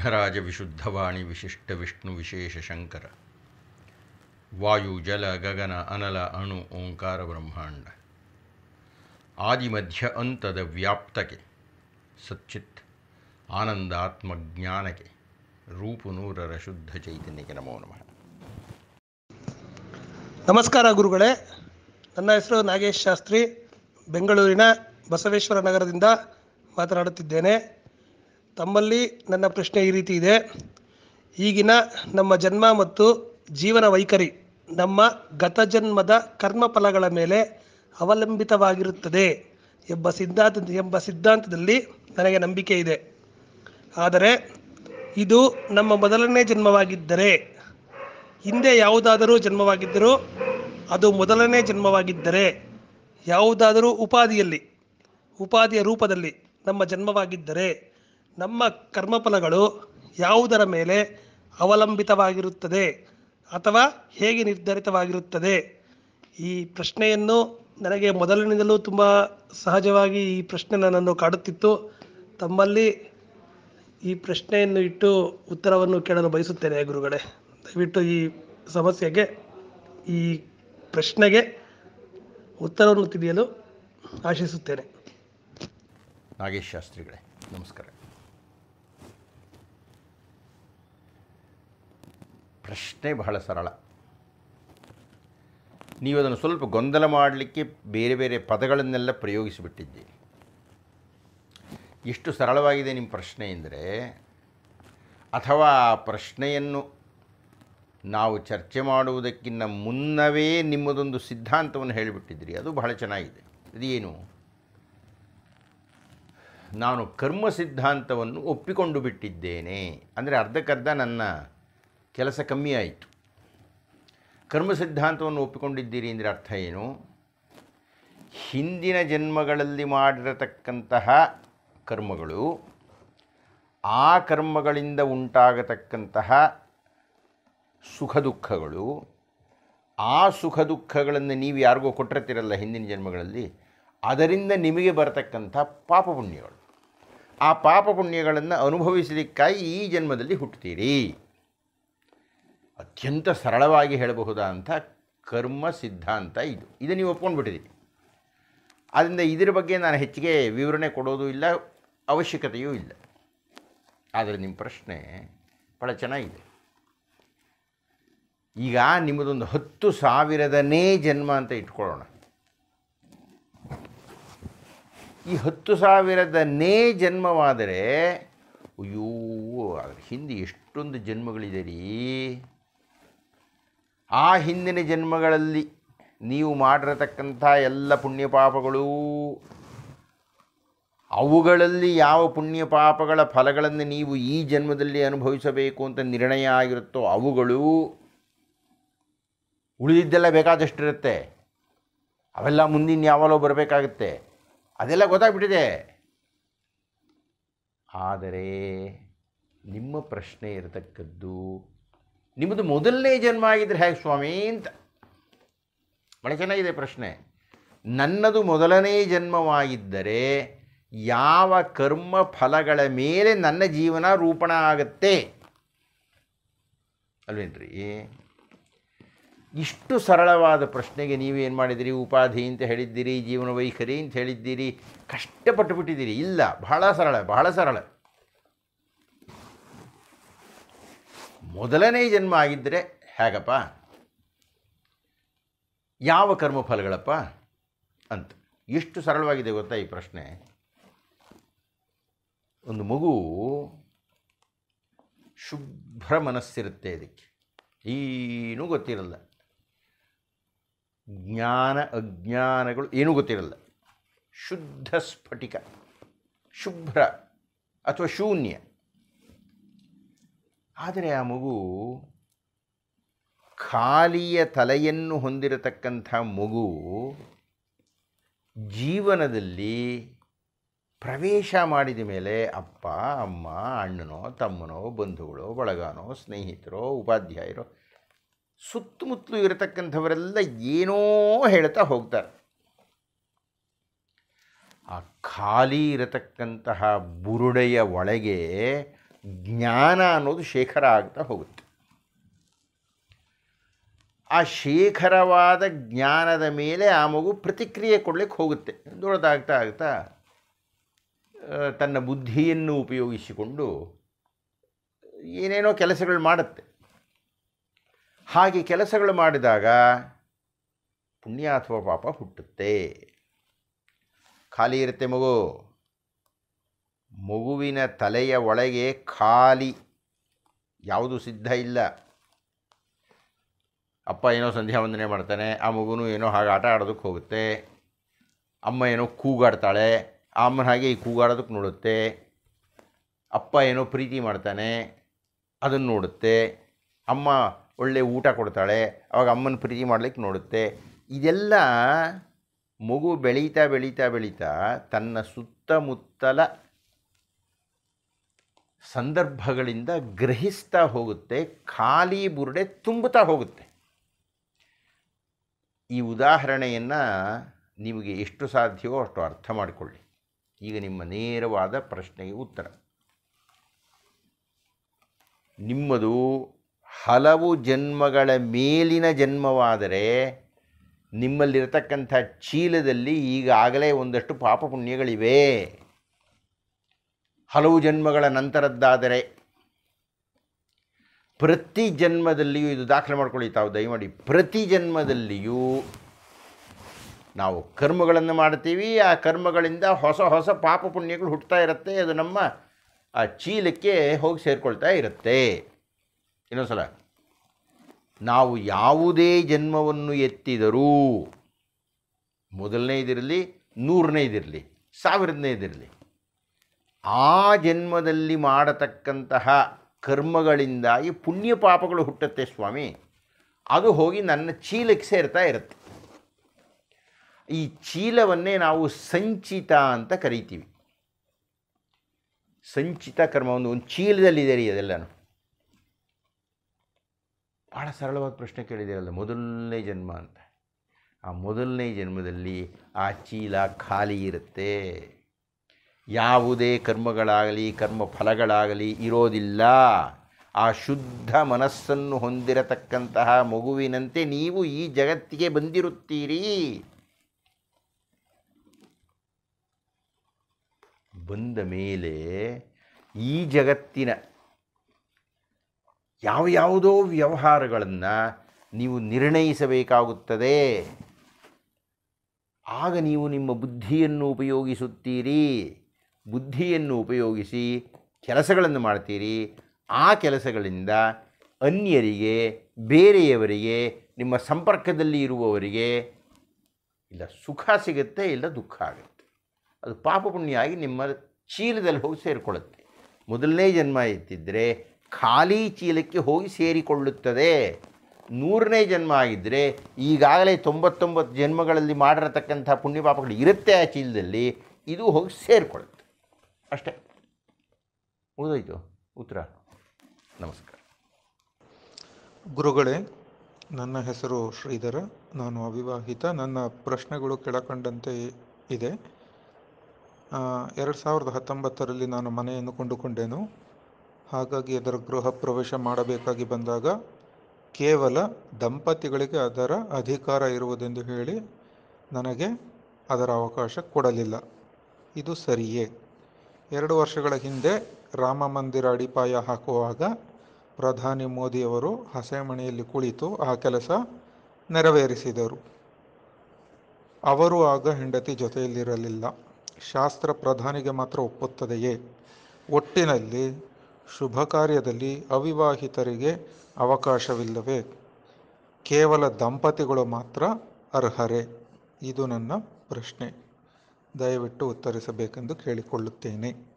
ವಿಘ್ನರಾಜ ವಿಶುದ್ಧವಾಣಿ ವಿಶಿಷ್ಟ ವಿಷ್ಣು ವಿಶೇಷ ಶಂಕರ ವಾಯು ಜಲ ಗಗನ ಅನಲ ಅಣು ಓಂಕಾರ ಬ್ರಹ್ಮಾಂಡ ಆದಿಮಧ್ಯ ಅಂತದ ವ್ಯಾಪ್ತಕ್ಕೆ ಸಚ್ಚಿತ್ ಆನಂದಾತ್ಮಜ್ಞಾನಕ್ಕೆ ರೂಪು ನೂರರ ಶುದ್ಧ ಚೈತನ್ಯಕ್ಕೆ ನಮೋ ನಮಃ ನಮಸ್ಕಾರ ಗುರುಗಳೇ ನನ್ನ ಹೆಸರು ನಾಗೇಶ್ ಶಾಸ್ತ್ರಿ ಬೆಂಗಳೂರಿನ ಬಸವೇಶ್ವರ ನಗರದಿಂದ ಮಾತನಾಡುತ್ತಿದ್ದೇನೆ ತಮ್ಮಲ್ಲಿ ನನ್ನ ಪ್ರಶ್ನೆ ಈ ರೀತಿ ಇದೆ ಈಗಿನ ನಮ್ಮ ಜನ್ಮ ಮತ್ತು ಜೀವನ ವೈಖರಿ ನಮ್ಮ ಗತಜನ್ಮದ ಕರ್ಮಫಲಗಳ ಮೇಲೆ ಅವಲಂಬಿತವಾಗಿರುತ್ತದೆ ಎಂಬ ಸಿದ್ಧಾಂತ ಎಂಬ ಸಿದ್ಧಾಂತದಲ್ಲಿ ನನಗೆ ನಂಬಿಕೆ ಇದೆ ಆದರೆ ಇದು ನಮ್ಮ ಮೊದಲನೇ ಜನ್ಮವಾಗಿದ್ದರೆ ಹಿಂದೆ ಯಾವುದಾದರೂ ಜನ್ಮವಾಗಿದ್ದರೂ ಅದು ಮೊದಲನೇ ಜನ್ಮವಾಗಿದ್ದರೆ ಯಾವುದಾದರೂ ಉಪಾಧಿಯಲ್ಲಿ ಉಪಾಧಿಯ ರೂಪದಲ್ಲಿ ನಮ್ಮ ಜನ್ಮವಾಗಿದ್ದರೆ ನಮ್ಮ ಕರ್ಮಫಲಗಳು ಯಾವುದರ ಮೇಲೆ ಅವಲಂಬಿತವಾಗಿರುತ್ತದೆ ಅಥವಾ ಹೇಗೆ ನಿರ್ಧರಿತವಾಗಿರುತ್ತದೆ ಈ ಪ್ರಶ್ನೆಯನ್ನು ನನಗೆ ಮೊದಲಿನಿಂದಲೂ ತುಂಬ ಸಹಜವಾಗಿ ಈ ಪ್ರಶ್ನೆ ನನ್ನನ್ನು ಕಾಡುತ್ತಿತ್ತು ತಮ್ಮಲ್ಲಿ ಈ ಪ್ರಶ್ನೆಯನ್ನು ಇಟ್ಟು ಉತ್ತರವನ್ನು ಕೇಳಲು ಬಯಸುತ್ತೇನೆ ಗುರುಗಳೇ ದಯವಿಟ್ಟು ಈ ಸಮಸ್ಯೆಗೆ ಈ ಪ್ರಶ್ನೆಗೆ ಉತ್ತರವನ್ನು ತಿಳಿಯಲು ಆಶಿಸುತ್ತೇನೆ ನಾಗೇಶ್ ಶಾಸ್ತ್ರಿಗಳೇ ನಮಸ್ಕಾರ ಪ್ರಶ್ನೆ ಬಹಳ ಸರಳ ನೀವು ಅದನ್ನು ಸ್ವಲ್ಪ ಗೊಂದಲ ಮಾಡಲಿಕ್ಕೆ ಬೇರೆ ಬೇರೆ ಪದಗಳನ್ನೆಲ್ಲ ಪ್ರಯೋಗಿಸಿಬಿಟ್ಟಿದ್ದೀರಿ ಎಷ್ಟು ಸರಳವಾಗಿದೆ ನಿಮ್ಮ ಪ್ರಶ್ನೆ ಎಂದರೆ ಅಥವಾ ಆ ಪ್ರಶ್ನೆಯನ್ನು ನಾವು ಚರ್ಚೆ ಮಾಡುವುದಕ್ಕಿಂತ ಮುನ್ನವೇ ನಿಮ್ಮದೊಂದು ಸಿದ್ಧಾಂತವನ್ನು ಹೇಳಿಬಿಟ್ಟಿದ್ದೀರಿ ಅದು ಬಹಳ ಚೆನ್ನಾಗಿದೆ ಇದೇನು ನಾನು ಕರ್ಮ ಸಿದ್ಧಾಂತವನ್ನು ಒಪ್ಪಿಕೊಂಡು ಬಿಟ್ಟಿದ್ದೇನೆ ಅಂದರೆ ಅರ್ಧಕ್ಕರ್ಧ ನನ್ನ ಕೆಲಸ ಕಮ್ಮಿ ಆಯಿತು ಕರ್ಮ ಸಿದ್ಧಾಂತವನ್ನು ಒಪ್ಪಿಕೊಂಡಿದ್ದೀರಿ ಅಂದರೆ ಅರ್ಥ ಏನು ಹಿಂದಿನ ಜನ್ಮಗಳಲ್ಲಿ ಮಾಡಿರತಕ್ಕಂತಹ ಕರ್ಮಗಳು ಆ ಕರ್ಮಗಳಿಂದ ಉಂಟಾಗತಕ್ಕಂತಹ ಸುಖ ದುಃಖಗಳು ಆ ಸುಖ ದುಃಖಗಳನ್ನು ನೀವು ಯಾರಿಗೋ ಕೊಟ್ಟಿರ್ತೀರಲ್ಲ ಹಿಂದಿನ ಜನ್ಮಗಳಲ್ಲಿ ಅದರಿಂದ ನಿಮಗೆ ಬರತಕ್ಕಂಥ ಪಾಪ ಪುಣ್ಯಗಳು ಆ ಪಾಪ ಪುಣ್ಯಗಳನ್ನು ಅನುಭವಿಸಲಿಕ್ಕಾಗಿ ಈ ಜನ್ಮದಲ್ಲಿ ಹುಟ್ಟುತ್ತೀರಿ ಅತ್ಯಂತ ಸರಳವಾಗಿ ಹೇಳಬಹುದಾದಂಥ ಕರ್ಮ ಸಿದ್ಧಾಂತ ಇದು ಇದು ನೀವು ಒಪ್ಕೊಂಡ್ಬಿಟ್ಟಿದ್ದೀರಿ ಆದ್ದರಿಂದ ಇದರ ಬಗ್ಗೆ ನಾನು ಹೆಚ್ಚಿಗೆ ವಿವರಣೆ ಕೊಡೋದು ಇಲ್ಲ ಅವಶ್ಯಕತೆಯೂ ಇಲ್ಲ ಆದರೆ ನಿಮ್ಮ ಪ್ರಶ್ನೆ ಭಾಳ ಚೆನ್ನಾಗಿದೆ ಈಗ ನಿಮ್ಮದೊಂದು ಹತ್ತು ಸಾವಿರದನೇ ಜನ್ಮ ಅಂತ ಇಟ್ಕೊಳ್ಳೋಣ ಈ ಹತ್ತು ಸಾವಿರದನೇ ಜನ್ಮವಾದರೆ ಅಯ್ಯೋ ಅದ್ರ ಹಿಂದೆ ಎಷ್ಟೊಂದು ಜನ್ಮಗಳಿದೆ ರೀ ಆ ಹಿಂದಿನ ಜನ್ಮಗಳಲ್ಲಿ ನೀವು ಮಾಡಿರತಕ್ಕಂಥ ಎಲ್ಲ ಪುಣ್ಯ ಪಾಪಗಳು ಅವುಗಳಲ್ಲಿ ಯಾವ ಪುಣ್ಯ ಪಾಪಗಳ ಫಲಗಳನ್ನು ನೀವು ಈ ಜನ್ಮದಲ್ಲಿ ಅನುಭವಿಸಬೇಕು ಅಂತ ನಿರ್ಣಯ ಆಗಿರುತ್ತೋ ಅವುಗಳು ಉಳಿದಿದ್ದೆಲ್ಲ ಬೇಕಾದಷ್ಟಿರುತ್ತೆ ಅವೆಲ್ಲ ಮುಂದಿನ ಯಾವಾಗಲೋ ಬರಬೇಕಾಗುತ್ತೆ ಅದೆಲ್ಲ ಗೊತ್ತಾಗ್ಬಿಟ್ಟಿದೆ ಆದರೆ ನಿಮ್ಮ ಪ್ರಶ್ನೆ ಇರತಕ್ಕದ್ದು ನಿಮ್ಮದು ಮೊದಲನೇ ಜನ್ಮ ಆಗಿದ್ದರೆ ಹೇಗೆ ಸ್ವಾಮಿ ಅಂತ ಭಾಳ ಚೆನ್ನಾಗಿದೆ ಪ್ರಶ್ನೆ ನನ್ನದು ಮೊದಲನೇ ಜನ್ಮವಾಗಿದ್ದರೆ ಯಾವ ಕರ್ಮ ಫಲಗಳ ಮೇಲೆ ನನ್ನ ಜೀವನ ರೂಪಣ ಆಗುತ್ತೆ ಅಲ್ವೇನ್ರಿ ಇಷ್ಟು ಸರಳವಾದ ಪ್ರಶ್ನೆಗೆ ನೀವೇನು ಮಾಡಿದಿರಿ ಉಪಾಧಿ ಅಂತ ಹೇಳಿದ್ದೀರಿ ಜೀವನ ವೈಖರಿ ಅಂತ ಹೇಳಿದ್ದೀರಿ ಕಷ್ಟಪಟ್ಟು ಬಿಟ್ಟಿದ್ದೀರಿ ಇಲ್ಲ ಬಹಳ ಸರಳ ಬಹಳ ಸರಳ ಮೊದಲನೇ ಜನ್ಮ ಆಗಿದ್ದರೆ ಹೇಗಪ್ಪ ಯಾವ ಕರ್ಮಫಲಗಳಪ್ಪ ಅಂತ ಎಷ್ಟು ಸರಳವಾಗಿದೆ ಗೊತ್ತಾ ಈ ಪ್ರಶ್ನೆ ಒಂದು ಮಗು ಶುಭ್ರ ಮನಸ್ಸಿರುತ್ತೆ ಅದಕ್ಕೆ ಏನೂ ಗೊತ್ತಿರಲ್ಲ ಜ್ಞಾನ ಅಜ್ಞಾನಗಳು ಏನೂ ಗೊತ್ತಿರಲ್ಲ ಶುದ್ಧ ಸ್ಫಟಿಕ ಶುಭ್ರ ಅಥವಾ ಶೂನ್ಯ ಆದರೆ ಆ ಮಗು ಖಾಲಿಯ ತಲೆಯನ್ನು ಹೊಂದಿರತಕ್ಕಂಥ ಮಗು ಜೀವನದಲ್ಲಿ ಪ್ರವೇಶ ಮಾಡಿದ ಮೇಲೆ ಅಪ್ಪ ಅಮ್ಮ ಅಣ್ಣನೋ ತಮ್ಮನೋ ಬಂಧುಗಳೋ ಬಳಗನೋ ಸ್ನೇಹಿತರೋ ಉಪಾಧ್ಯಾಯರೋ ಸುತ್ತಮುತ್ತಲು ಇರತಕ್ಕಂಥವರೆಲ್ಲ ಏನೋ ಹೇಳ್ತಾ ಹೋಗ್ತಾರೆ ಆ ಖಾಲಿ ಇರತಕ್ಕಂತಹ ಬುರುಡೆಯ ಒಳಗೆ ಜ್ಞಾನ ಅನ್ನೋದು ಶೇಖರ ಆಗ್ತಾ ಹೋಗುತ್ತೆ ಆ ಶೇಖರವಾದ ಜ್ಞಾನದ ಮೇಲೆ ಆ ಮಗು ಪ್ರತಿಕ್ರಿಯೆ ಕೊಡಲಿಕ್ಕೆ ಹೋಗುತ್ತೆ ದೊಡ್ಡದಾಗ್ತಾ ಆಗ್ತಾ ಆ, ತನ್ನ ಬುದ್ಧಿಯನ್ನು ಉಪಯೋಗಿಸಿಕೊಂಡು ಏನೇನೋ ಕೆಲಸಗಳು ಮಾಡುತ್ತೆ ಹಾಗೆ ಕೆಲಸಗಳು ಮಾಡಿದಾಗ ಪುಣ್ಯ ಅಥವಾ ಪಾಪ ಹುಟ್ಟುತ್ತೆ ಖಾಲಿ ಇರುತ್ತೆ ಮಗು ಮಗುವಿನ ತಲೆಯ ಒಳಗೆ ಖಾಲಿ ಯಾವುದು ಸಿದ್ಧ ಇಲ್ಲ ಅಪ್ಪ ಏನೋ ಸಂಧ್ಯಾ ವಂದನೆ ಮಾಡ್ತಾನೆ ಆ ಮಗುನು ಏನೋ ಹಾಗೆ ಆಟ ಆಡೋದಕ್ಕೆ ಹೋಗುತ್ತೆ ಅಮ್ಮ ಏನೋ ಕೂಗಾಡ್ತಾಳೆ ಆ ಅಮ್ಮನ ಹಾಗೆ ಈ ಕೂಗಾಡೋದಕ್ಕೆ ನೋಡುತ್ತೆ ಅಪ್ಪ ಏನೋ ಪ್ರೀತಿ ಮಾಡ್ತಾನೆ ಅದನ್ನು ನೋಡುತ್ತೆ ಅಮ್ಮ ಒಳ್ಳೆ ಊಟ ಕೊಡ್ತಾಳೆ ಅವಾಗ ಅಮ್ಮನ ಪ್ರೀತಿ ಮಾಡ್ಲಿಕ್ಕೆ ನೋಡುತ್ತೆ ಇದೆಲ್ಲ ಮಗು ಬೆಳೀತಾ ಬೆಳೀತಾ ಬೆಳೀತಾ ತನ್ನ ಸುತ್ತಮುತ್ತಲ ಸಂದರ್ಭಗಳಿಂದ ಗ್ರಹಿಸ್ತಾ ಹೋಗುತ್ತೆ ಖಾಲಿ ಬುರುಡೆ ತುಂಬುತ್ತಾ ಹೋಗುತ್ತೆ ಈ ಉದಾಹರಣೆಯನ್ನು ನಿಮಗೆ ಎಷ್ಟು ಸಾಧ್ಯವೋ ಅಷ್ಟು ಅರ್ಥ ಮಾಡಿಕೊಳ್ಳಿ ಈಗ ನಿಮ್ಮ ನೇರವಾದ ಪ್ರಶ್ನೆಗೆ ಉತ್ತರ ನಿಮ್ಮದು ಹಲವು ಜನ್ಮಗಳ ಮೇಲಿನ ಜನ್ಮವಾದರೆ ನಿಮ್ಮಲ್ಲಿರತಕ್ಕಂಥ ಚೀಲದಲ್ಲಿ ಈಗಾಗಲೇ ಒಂದಷ್ಟು ಪಾಪ ಪುಣ್ಯಗಳಿವೆ ಹಲವು ಜನ್ಮಗಳ ನಂತರದ್ದಾದರೆ ಪ್ರತಿ ಜನ್ಮದಲ್ಲಿಯೂ ಇದು ದಾಖಲೆ ಮಾಡ್ಕೊಳ್ಳಿ ತಾವು ದಯಮಾಡಿ ಪ್ರತಿ ಜನ್ಮದಲ್ಲಿಯೂ ನಾವು ಕರ್ಮಗಳನ್ನು ಮಾಡ್ತೀವಿ ಆ ಕರ್ಮಗಳಿಂದ ಹೊಸ ಹೊಸ ಪಾಪ ಪುಣ್ಯಗಳು ಹುಟ್ಟುತ್ತಾ ಇರುತ್ತೆ ಅದು ನಮ್ಮ ಆ ಚೀಲಕ್ಕೆ ಹೋಗಿ ಸೇರಿಕೊಳ್ತಾ ಇರುತ್ತೆ ಇನ್ನೊಂದ್ಸಲ ನಾವು ಯಾವುದೇ ಜನ್ಮವನ್ನು ಎತ್ತಿದರೂ ಮೊದಲನೇದಿರಲಿ ನೂರನೇದಿರಲಿ ಸಾವಿರದನೇದಿರಲಿ ಆ ಜನ್ಮದಲ್ಲಿ ಮಾಡತಕ್ಕಂತಹ ಕರ್ಮಗಳಿಂದಾಗಿ ಪುಣ್ಯ ಪಾಪಗಳು ಹುಟ್ಟುತ್ತೆ ಸ್ವಾಮಿ ಅದು ಹೋಗಿ ನನ್ನ ಚೀಲಕ್ಕೆ ಸೇರ್ತಾ ಇರುತ್ತೆ ಈ ಚೀಲವನ್ನೇ ನಾವು ಸಂಚಿತ ಅಂತ ಕರಿತೀವಿ ಸಂಚಿತ ಕರ್ಮ ಒಂದು ಒಂದು ಚೀಲದಲ್ಲಿದೆ ರೀ ಅದೆಲ್ಲನೂ ಭಾಳ ಸರಳವಾದ ಪ್ರಶ್ನೆ ಕೇಳಿದ್ದೀರಲ್ಲ ಮೊದಲನೇ ಜನ್ಮ ಅಂತ ಆ ಮೊದಲನೇ ಜನ್ಮದಲ್ಲಿ ಆ ಚೀಲ ಖಾಲಿ ಇರುತ್ತೆ ಯಾವುದೇ ಕರ್ಮಗಳಾಗಲಿ ಕರ್ಮ ಫಲಗಳಾಗಲಿ ಇರೋದಿಲ್ಲ ಆ ಶುದ್ಧ ಮನಸ್ಸನ್ನು ಹೊಂದಿರತಕ್ಕಂತಹ ಮಗುವಿನಂತೆ ನೀವು ಈ ಜಗತ್ತಿಗೆ ಬಂದಿರುತ್ತೀರಿ ಬಂದ ಮೇಲೆ ಈ ಜಗತ್ತಿನ ಯಾವ ಯಾವುದೋ ವ್ಯವಹಾರಗಳನ್ನು ನೀವು ನಿರ್ಣಯಿಸಬೇಕಾಗುತ್ತದೆ ಆಗ ನೀವು ನಿಮ್ಮ ಬುದ್ಧಿಯನ್ನು ಉಪಯೋಗಿಸುತ್ತೀರಿ ಬುದ್ಧಿಯನ್ನು ಉಪಯೋಗಿಸಿ ಕೆಲಸಗಳನ್ನು ಮಾಡ್ತೀರಿ ಆ ಕೆಲಸಗಳಿಂದ ಅನ್ಯರಿಗೆ ಬೇರೆಯವರಿಗೆ ನಿಮ್ಮ ಸಂಪರ್ಕದಲ್ಲಿ ಇರುವವರಿಗೆ ಇಲ್ಲ ಸುಖ ಸಿಗುತ್ತೆ ಇಲ್ಲ ದುಃಖ ಆಗುತ್ತೆ ಅದು ಪಾಪ ಪುಣ್ಯ ಆಗಿ ನಿಮ್ಮ ಚೀಲದಲ್ಲಿ ಹೋಗಿ ಸೇರಿಕೊಳ್ಳುತ್ತೆ ಮೊದಲನೇ ಜನ್ಮ ಎತ್ತಿದ್ದರೆ ಖಾಲಿ ಚೀಲಕ್ಕೆ ಹೋಗಿ ಸೇರಿಕೊಳ್ಳುತ್ತದೆ ನೂರನೇ ಜನ್ಮ ಆಗಿದ್ದರೆ ಈಗಾಗಲೇ ತೊಂಬತ್ತೊಂಬತ್ತು ಜನ್ಮಗಳಲ್ಲಿ ಮಾಡಿರತಕ್ಕಂಥ ಪುಣ್ಯ ಪಾಪಗಳು ಇರುತ್ತೆ ಆ ಚೀಲದಲ್ಲಿ ಇದು ಹೋಗಿ ಸೇರಿಕೊಳ್ಳುತ್ತೆ ಅಷ್ಟೇ ಮುಗಿದೋಯ್ತು ಉತ್ತರ ನಮಸ್ಕಾರ ಗುರುಗಳೇ ನನ್ನ ಹೆಸರು ಶ್ರೀಧರ ನಾನು ಅವಿವಾಹಿತ ನನ್ನ ಪ್ರಶ್ನೆಗಳು ಕೆಳಕಂಡಂತೆ ಇದೆ ಎರಡು ಸಾವಿರದ ಹತ್ತೊಂಬತ್ತರಲ್ಲಿ ನಾನು ಮನೆಯನ್ನು ಕೊಂಡುಕೊಂಡೆನು ಹಾಗಾಗಿ ಅದರ ಗೃಹ ಪ್ರವೇಶ ಮಾಡಬೇಕಾಗಿ ಬಂದಾಗ ಕೇವಲ ದಂಪತಿಗಳಿಗೆ ಅದರ ಅಧಿಕಾರ ಇರುವುದೆಂದು ಹೇಳಿ ನನಗೆ ಅದರ ಅವಕಾಶ ಕೊಡಲಿಲ್ಲ ಇದು ಸರಿಯೇ ಎರಡು ವರ್ಷಗಳ ಹಿಂದೆ ರಾಮ ಮಂದಿರ ಅಡಿಪಾಯ ಹಾಕುವಾಗ ಪ್ರಧಾನಿ ಮೋದಿಯವರು ಹಸೆಮಣೆಯಲ್ಲಿ ಕುಳಿತು ಆ ಕೆಲಸ ನೆರವೇರಿಸಿದರು ಅವರು ಆಗ ಹೆಂಡತಿ ಜೊತೆಯಲ್ಲಿರಲಿಲ್ಲ ಶಾಸ್ತ್ರ ಪ್ರಧಾನಿಗೆ ಮಾತ್ರ ಒಪ್ಪುತ್ತದೆಯೇ ಒಟ್ಟಿನಲ್ಲಿ ಶುಭ ಕಾರ್ಯದಲ್ಲಿ ಅವಿವಾಹಿತರಿಗೆ ಅವಕಾಶವಿಲ್ಲವೇ ಕೇವಲ ದಂಪತಿಗಳು ಮಾತ್ರ ಅರ್ಹರೇ ಇದು ನನ್ನ ಪ್ರಶ್ನೆ ದಯವಿಟ್ಟು ಉತ್ತರಿಸಬೇಕೆಂದು ಕೇಳಿಕೊಳ್ಳುತ್ತೇನೆ